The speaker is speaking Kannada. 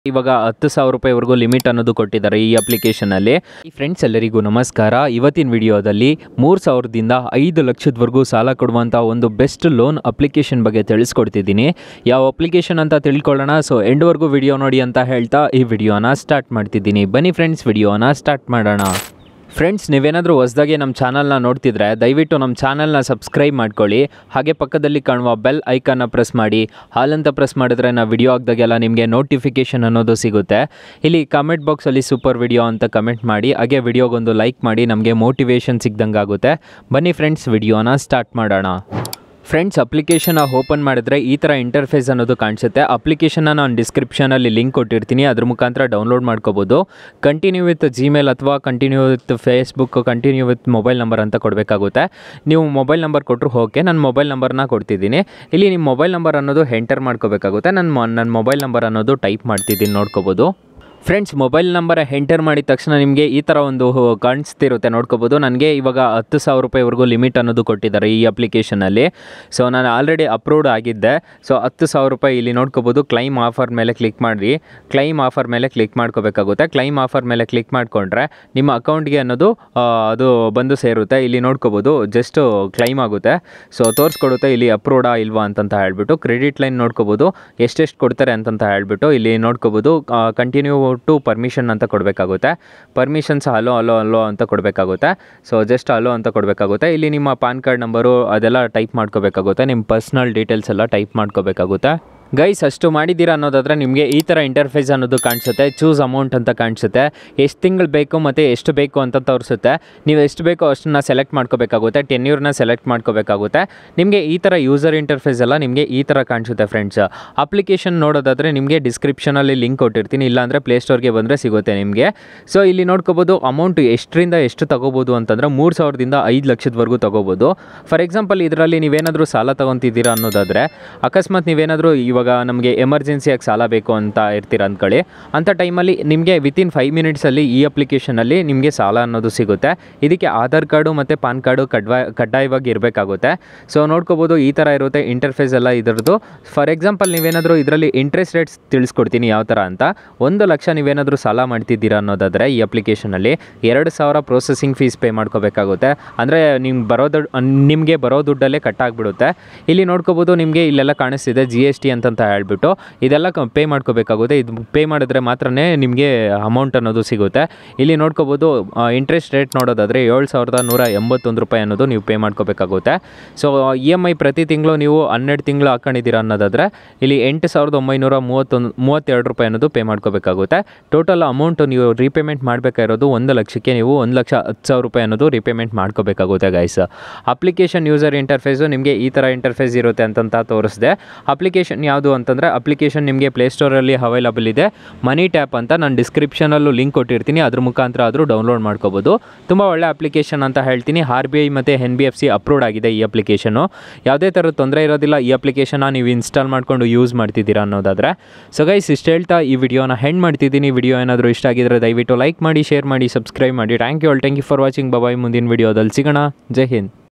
ಇವಾಗ ಹತ್ತು ಸಾವಿರ ರೂಪಾಯಿವರೆಗೂ ಲಿಮಿಟ್ ಅನ್ನೋದು ಕೊಟ್ಟಿದ್ದಾರೆ ಈ ಅಪ್ಲಿಕೇಶನಲ್ಲಿ ಈ ಫ್ರೆಂಡ್ಸ್ ಎಲ್ಲರಿಗೂ ನಮಸ್ಕಾರ ಇವತ್ತಿನ ವಿಡಿಯೋದಲ್ಲಿ ಮೂರು ಸಾವಿರದಿಂದ ಐದು ಲಕ್ಷದವರೆಗೂ ಸಾಲ ಕೊಡುವಂಥ ಒಂದು ಬೆಸ್ಟ್ ಲೋನ್ ಅಪ್ಲಿಕೇಶನ್ ಬಗ್ಗೆ ತಿಳಿಸ್ಕೊಡ್ತಿದ್ದೀನಿ ಯಾವ ಅಪ್ಲಿಕೇಶನ್ ಅಂತ ತಿಳ್ಕೊಳ್ಳೋಣ ಸೊ ಎಂಡ್ವರೆಗೂ ವಿಡಿಯೋ ನೋಡಿ ಅಂತ ಹೇಳ್ತಾ ಈ ವಿಡಿಯೋನ ಸ್ಟಾರ್ಟ್ ಮಾಡ್ತಿದ್ದೀನಿ ಬನ್ನಿ ಫ್ರೆಂಡ್ಸ್ ವಿಡಿಯೋನ ಸ್ಟಾರ್ಟ್ ಮಾಡೋಣ ಫ್ರೆಂಡ್ಸ್ ನೀವೇನಾದರೂ ಹೊಸದಾಗಿ ನಮ್ಮ ಚಾನಲ್ನ ನೋಡ್ತಿದ್ರೆ ದಯವಿಟ್ಟು ನಮ್ಮ ಚಾನಲ್ನ ಸಬ್ಸ್ಕ್ರೈಬ್ ಮಾಡ್ಕೊಳ್ಳಿ ಹಾಗೆ ಪಕ್ಕದಲ್ಲಿ ಕಾಣುವ ಬೆಲ್ ಐಕಾನ್ನ ಪ್ರೆಸ್ ಮಾಡಿ ಹಾಲಂತ ಪ್ರೆಸ್ ಮಾಡಿದ್ರೆ ನಾವು ವಿಡಿಯೋ ಹಾಕ್ದಾಗೆಲ್ಲ ನಿಮಗೆ ನೋಟಿಫಿಕೇಷನ್ ಅನ್ನೋದು ಸಿಗುತ್ತೆ ಇಲ್ಲಿ ಕಮೆಂಟ್ ಬಾಕ್ಸಲ್ಲಿ ಸೂಪರ್ ವಿಡಿಯೋ ಅಂತ ಕಮೆಂಟ್ ಮಾಡಿ ಹಾಗೆ ವಿಡಿಯೋಗೊಂದು ಲೈಕ್ ಮಾಡಿ ನಮಗೆ ಮೋಟಿವೇಶನ್ ಸಿಗ್ದಂಗೆ ಆಗುತ್ತೆ ಬನ್ನಿ ಫ್ರೆಂಡ್ಸ್ ವಿಡಿಯೋನ ಸ್ಟಾರ್ಟ್ ಮಾಡೋಣ ಫ್ರೆಂಡ್ಸ್ ಅಪ್ಲಿಕೇಶನ್ ಓಪನ್ ಮಾಡಿದ್ರೆ ಈ ಥರ ಇಂಟರ್ಫೇಸ್ ಅನ್ನೋದು ಕಾಣಿಸುತ್ತೆ ಅಪ್ಲಿಕೇಶನ್ನ ನಾನು ಡಿಸ್ಕ್ರಿಪ್ಷನಲ್ಲಿ ಲಿಂಕ್ ಕೊಟ್ಟಿರ್ತೀನಿ ಅದ್ರ ಮುಖಾಂತರ ಡೌನ್ಲೋಡ್ ಮಾಡ್ಕೋಬೋದು ಕಂಟಿನ್ಯೂ ವಿತ್ ಜಿಮೇಲ್ ಅಥವಾ continue with Facebook continue with mobile number ಅಂತ ಕೊಡಬೇಕಾಗುತ್ತೆ ನೀವು ಮೊಬೈಲ್ ನಂಬರ್ ಕೊಟ್ಟರು ಓಕೆ ನಾನು ಮೊಬೈಲ್ ನಂಬರ್ನ ಕೊಡ್ತಿದ್ದೀನಿ ಇಲ್ಲಿ ನಿಮ್ಮ ಮೊಬೈಲ್ ನಂಬರ್ ಅನ್ನೋದು ಎಂಟರ್ ಮಾಡ್ಕೋಬೇಕಾಗುತ್ತೆ ನನ್ನ ನನ್ನ ಮೊಬೈಲ್ ನಂಬರ್ ಅನ್ನೋದು ಟೈಪ್ ಮಾಡ್ತಿದ್ದೀನಿ ನೋಡ್ಕೋಬೋದು ಫ್ರೆಂಡ್ಸ್ ಮೊಬೈಲ್ ನಂಬರ್ ಎಂಟರ್ ಮಾಡಿದ ತಕ್ಷಣ ನಿಮಗೆ ಈ ಥರ ಒಂದು ಕಾಣಿಸ್ತಿರುತ್ತೆ ನೋಡ್ಕೋಬೋದು ನನಗೆ ಇವಾಗ ಹತ್ತು ಸಾವಿರ ರೂಪಾಯಿವರೆಗೂ ಲಿಮಿಟ್ ಅನ್ನೋದು ಕೊಟ್ಟಿದ್ದಾರೆ ಈ ಅಪ್ಲಿಕೇಶನಲ್ಲಿ ಸೊ ನಾನು ಆಲ್ರೆಡಿ ಅಪ್ರೂವ್ಡ್ ಆಗಿದ್ದೆ ಸೊ ಹತ್ತು ಸಾವಿರ ರೂಪಾಯಿ ಇಲ್ಲಿ ನೋಡ್ಕೋಬೋದು ಕ್ಲೈಮ್ ಆಫರ್ ಮೇಲೆ ಕ್ಲಿಕ್ ಮಾಡಿ ಕ್ಲೈಮ್ ಆಫರ್ ಮೇಲೆ ಕ್ಲಿಕ್ ಮಾಡ್ಕೋಬೇಕಾಗುತ್ತೆ ಕ್ಲೈಮ್ ಆಫರ್ ಮೇಲೆ ಕ್ಲಿಕ್ ಮಾಡಿಕೊಂಡ್ರೆ ನಿಮ್ಮ ಅಕೌಂಟ್ಗೆ ಅನ್ನೋದು ಆ, ಅದು ಬಂದು ಸೇರುತ್ತೆ ಇಲ್ಲಿ ನೋಡ್ಕೋಬೋದು ಜಸ್ಟ್ ಕ್ಲೈಮ್ ಆಗುತ್ತೆ ಸೊ ತೋರಿಸ್ಕೊಡುತ್ತೆ ಇಲ್ಲಿ ಅಪ್ರೂವ್ಡಾ ಇಲ್ವಾ ಅಂತಂತ ಹೇಳ್ಬಿಟ್ಟು ಕ್ರೆಡಿಟ್ ಲೈನ್ ನೋಡ್ಕೋಬೋದು ಎಷ್ಟೆಷ್ಟು ಕೊಡ್ತಾರೆ ಅಂತಂತ ಹೇಳ್ಬಿಟ್ಟು ಇಲ್ಲಿ ನೋಡ್ಕೋಬೋದು ಕಂಟಿನ್ಯೂ ಟು ಪರ್ಮಿಷನ್ ಅಂತ ಕೊಡಬೇಕಾಗುತ್ತೆ ಪರ್ಮಿಷನ್ಸ್ ಅಲೋ ಅಲೋ ಅಲೋ ಅಂತ ಕೊಡಬೇಕಾಗುತ್ತೆ ಸೊ ಜಸ್ಟ್ ಅಲೋ ಅಂತ ಕೊಡಬೇಕಾಗುತ್ತೆ ಇಲ್ಲಿ ನಿಮ್ಮ ಪಾನ್ ಕಾರ್ಡ್ ನಂಬರು ಅದೆಲ್ಲ ಟೈಪ್ ಮಾಡ್ಕೋಬೇಕಾಗುತ್ತೆ ನಿಮ್ಮ ಪರ್ಸ್ನಲ್ ಡೀಟೇಲ್ಸ್ ಎಲ್ಲ ಟೈಪ್ ಮಾಡ್ಕೋಬೇಕಾಗುತ್ತೆ ಗೈಸ್ ಅಷ್ಟು ಮಾಡಿದ್ದೀರಾ ಅನ್ನೋದಾದರೆ ನಿಮಗೆ ಈ ಥರ ಇಂಟರ್ಫೇಸ್ ಅನ್ನೋದು ಕಾಣಿಸುತ್ತೆ ಚೂಸ್ ಅಮೌಂಟ್ ಅಂತ ಕಾಣಿಸುತ್ತೆ ಎಷ್ಟು ತಿಂಗಳು ಬೇಕು ಮತ್ತು ಎಷ್ಟು ಬೇಕು ಅಂತ ತೋರಿಸುತ್ತೆ ನೀವು ಎಷ್ಟು ಬೇಕೋ ಅಷ್ಟನ್ನ ಸೆಲೆಕ್ಟ್ ಮಾಡ್ಕೋಬೇಕಾಗುತ್ತೆ ಟೆನ್ಯೂರ್ನ ಸೆಲೆಕ್ಟ್ ಮಾಡ್ಕೋಬೇಕಾಗುತ್ತೆ ನಿಮಗೆ ಈ ಥರ ಯೂಸರ್ ಇಂಟರ್ಫೇಸ್ ಎಲ್ಲ ನಿಮಗೆ ಈ ಥರ ಕಾಣಿಸುತ್ತೆ ಫ್ರೆಂಡ್ಸ್ ಅಪ್ಲಿಕೇಶನ್ ನೋಡೋದಾದರೆ ನಿಮಗೆ ಡಿಸ್ಕ್ರಿಪ್ಷನಲ್ಲಿ ಲಿಂಕ್ ಕೊಟ್ಟಿರ್ತೀನಿ ಇಲ್ಲಾಂದರೆ ಪ್ಲೇಸ್ಟೋರ್ಗೆ ಬಂದರೆ ಸಿಗುತ್ತೆ ನಿಮಗೆ ಸೊ ಇಲ್ಲಿ ನೋಡ್ಕೋಬೋದು ಅಮೌಂಟ್ ಎಷ್ಟರಿಂದ ಎಷ್ಟು ತಗೋಬೋದು ಅಂತಂದರೆ ಮೂರು ಸಾವಿರದಿಂದ ಐದು ಲಕ್ಷದವರೆಗೂ ತಗೋಬೋದು ಫಾರ್ ಎಕ್ಸಾಂಪಲ್ ಇದರಲ್ಲಿ ನೀವೇನಾದರೂ ಸಾಲ ತೊಗೊತಿದ್ದೀರಾ ಅನ್ನೋದಾದರೆ ಅಕಸ್ಮಾತ್ ನೀವೇನಾದರೂ ಇವಾಗ ನಮಗೆ ಎಮರ್ಜೆನ್ಸಿಯಾಗಿ ಸಾಲ ಬೇಕು ಅಂತ ಇರ್ತೀರ ಅಂದ್ಕೊಳ್ಳಿ ಅಂಥ ಟೈಮಲ್ಲಿ ನಿಮಗೆ ವಿತಿನ್ ಫೈವ್ ಮಿನಿಟ್ಸಲ್ಲಿ ಈ ಅಪ್ಲಿಕೇಶನಲ್ಲಿ ನಿಮಗೆ ಸಾಲ ಅನ್ನೋದು ಸಿಗುತ್ತೆ ಇದಕ್ಕೆ ಆಧಾರ್ ಕಾರ್ಡು ಮತ್ತು ಪಾನ್ ಕಾರ್ಡು ಕಡ್ವಾಯ್ ಕಡ್ಡಾಯವಾಗಿ ಇರಬೇಕಾಗುತ್ತೆ ಸೊ ನೋಡ್ಕೋಬೋದು ಈ ಥರ ಇರುತ್ತೆ ಇಂಟರ್ಫೇಸ್ ಎಲ್ಲ ಇದರದ್ದು ಫಾರ್ ಎಕ್ಸಾಂಪಲ್ ನೀವೇನಾದರೂ ಇದರಲ್ಲಿ ಇಂಟ್ರೆಸ್ಟ್ ರೇಟ್ಸ್ ತಿಳಿಸ್ಕೊಡ್ತೀನಿ ಯಾವ ಥರ ಅಂತ ಒಂದು ಲಕ್ಷ ನೀವೇನಾದರೂ ಸಾಲ ಮಾಡ್ತಿದ್ದೀರಾ ಅನ್ನೋದಾದರೆ ಈ ಅಪ್ಲಿಕೇಶನಲ್ಲಿ ಎರಡು ಸಾವಿರ ಪ್ರೊಸೆಸಿಂಗ್ ಫೀಸ್ ಪೇ ಮಾಡ್ಕೋಬೇಕಾಗುತ್ತೆ ಅಂದರೆ ನಿಮ್ಗೆ ಬರೋ ದುಡ್ಡು ನಿಮಗೆ ಬರೋ ದುಡ್ಡಲ್ಲೇ ಕಟ್ ಆಗಿಬಿಡುತ್ತೆ ಇಲ್ಲಿ ನೋಡ್ಕೋಬೋದು ನಿಮಗೆ ಇಲ್ಲೆಲ್ಲ ಕಾಣಿಸ್ತಿದೆ ಜಿ ಎಸ್ ಟಿ ಅಂತಂತ ಹೇಳ್ಬಿಟ್ಟು ಇದೆಲ್ಲ ಪೇ ಮಾಡ್ಕೋಬೇಕಾಗುತ್ತೆ ಇದು ಪೇ ಮಾಡಿದ್ರೆ ಮಾತ್ರನೇ ನಿಮಗೆ ಅಮೌಂಟ್ ಅನ್ನೋದು ಸಿಗುತ್ತೆ ಇಲ್ಲಿ ನೋಡ್ಕೋಬೋದು ಇಂಟ್ರೆಸ್ಟ್ ರೇಟ್ ನೋಡೋದಾದರೆ ಏಳು ಸಾವಿರದ ನೂರ ಎಂಬತ್ತೊಂದು ರೂಪಾಯಿ ಅನ್ನೋದು ನೀವು ಪೇ ಮಾಡ್ಕೋಬೇಕಾಗುತ್ತೆ ಸೊ ಇ ಎಮ್ ಐ ಪ್ರತಿ ತಿಂಗಳು ನೀವು ಹನ್ನೆರಡು ತಿಂಗಳು ಹಾಕೊಂಡಿದ್ದೀರಾ ಅನ್ನೋದಾದರೆ ಇಲ್ಲಿ ಎಂಟು ಸಾವಿರದ ಒಂಬೈನೂರ ಮೂವತ್ತೊಂದು ಮೂವತ್ತೆರಡು ರೂಪಾಯಿ ಅನ್ನೋದು ಪೇ ಮಾಡ್ಕೋಬೇಕಾಗುತ್ತೆ ಟೋಟಲ್ ಅಮೌಂಟು ನೀವು ರೀಪೇಮೆಂಟ್ ಮಾಡಬೇಕಾಗಿರೋದು ಒಂದು ಲಕ್ಷಕ್ಕೆ ನೀವು ಒಂದು ಲಕ್ಷ ಹತ್ತು ಸಾವಿರ ರೂಪಾಯಿ ಅನ್ನೋದು ರೀಪೇಮೆಂಟ್ ಮಾಡ್ಕೋಬೇಕಾಗುತ್ತೆ ಗೈಸ್ ಅಪ್ಲಿಕೇಶನ್ ಯೂಸರ್ ಇಂಟರ್ಫೇಸು ನಿಮಗೆ ಈ ಥರ ಇಂಟರ್ಫೇಸ್ ಇರುತ್ತೆ ಅಂತಂತ ತೋರಿಸಿದೆ ಅಪ್ಲಿಕೇಶನ್ ಯಾವುದು ಅಂತಂದರೆ ಅಪ್ಲಿಕೇಶನ್ ನಿಮಗೆ ಪ್ಲೇಸ್ಟೋರಲ್ಲಿ ಅವೈಲಬಲ್ ಇದೆ ಮನಿ ಟ್ಯಾಪ್ ಅಂತ ನಾನು ಡಿಸ್ಕ್ರಿಪ್ಷನಲ್ಲೂ ಲಿಂಕ್ ಕೊಟ್ಟಿರ್ತೀನಿ ಅದ್ರ ಮುಖಾಂತರ ಆದರೂ ಡೌನ್ಲೋಡ್ ಮಾಡ್ಕೋಬೋದು ತುಂಬ ಒಳ್ಳೆ ಅಪ್ಲಿಕೇಶನ್ ಅಂತ ಹೇಳ್ತೀನಿ ಆರ್ ಬಿ ಐ ಮತ್ತು N B F C approved ಆಗಿದೆ ಈ ಅಪ್ಲಿಕೇಶನು ಯಾವುದೇ ಥರದ ತೊಂದರೆ ಇರೋದಿಲ್ಲ ಈ ಅಪ್ಲಿಕೇಶನ್ನ ನೀವು ಇನ್ಸ್ಟಾಲ್ ಮಾಡ್ಕೊಂಡು ಯೂಸ್ ಮಾಡ್ತಿದ್ದೀರಾ ಅನ್ನೋದಾದರೆ ಸೊ ಗೈಸ್ ಇಷ್ಟು ಹೇಳ್ತಾ ಈ ವಿಡಿಯೋನ ಹೆಂಡ್ ಮಾಡ್ತಿದ್ದೀನಿ ವಿಡಿಯೋ ಏನಾದರೂ ಇಷ್ಟ ಆಗಿದ್ರೆ ದಯವಿಟ್ಟು ಲೈಕ್ ಮಾಡಿ ಶೇರ್ ಮಾಡಿ ಸಬ್ಸ್ಕ್ರೈಬ್ ಮಾಡಿ thank you all thank you for watching bye ಮುಂದಿನ ವಿಡಿಯೋದಲ್ಲಿ ಸಿಗೋಣ ಜೈ ಹಿಂದ್